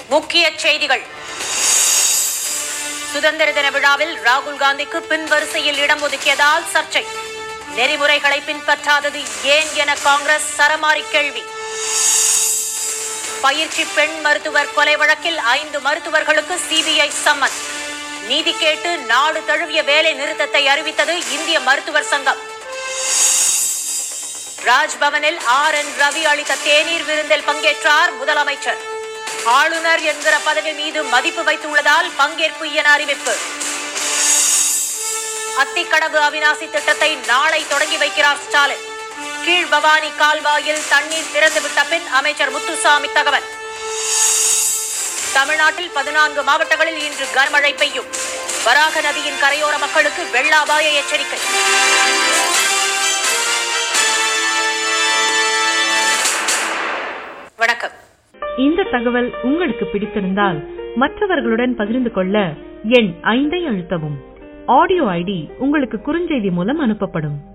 முக்கிய செய்திகள் சுதந்திர தின விழாவில் ராகுல் காந்திக்கு பின் வரிசையில் இடம் ஒதுக்கியதால் சர்ச்சை நெறிமுறைகளை பின்பற்றாதது ஏன் என காங்கிரஸ் சரமாரி கேள்வி பயிற்சி பெண் மருத்துவர் கொலை வழக்கில் ஐந்து மருத்துவர்களுக்கு சிபிஐ சம்மன் நீதி கேட்டு நாடு தழுவிய வேலை நிறுத்தத்தை அறிவித்தது இந்திய மருத்துவர் சங்கம் ராஜ்பவனில் ஆர் என் ரவி அளித்த தேநீர் விருந்தில் பங்கேற்றார் முதலமைச்சர் ஆளுநர் என்கிற பதவி மீது மதிப்பு வைத்துள்ளதால் பங்கேற்பு என அறிவிப்பு அத்திக்கடவு அவிநாசி திட்டத்தை நாளை தொடங்கி வைக்கிறார் ஸ்டாலின் கீழ் பவானி கால்வாயில் தண்ணீர் திறந்துவிட்ட பின் அமைச்சர் முத்துசாமி தகவல் தமிழ்நாட்டில் பதினான்கு மாவட்டங்களில் இன்று கனமழை பெய்யும் வராக நதியின் கரையோர மக்களுக்கு வெள்ள அபாய எச்சரிக்கை வணக்கம் இந்த தகவல் உங்களுக்கு பிடித்திருந்தால் மற்றவர்களுடன் பகிர்ந்து கொள்ள எண் ஐந்தை அழுத்தவும் ஆடியோ ஐடி உங்களுக்கு குறுஞ்செய்தி மூலம் அனுப்பப்படும்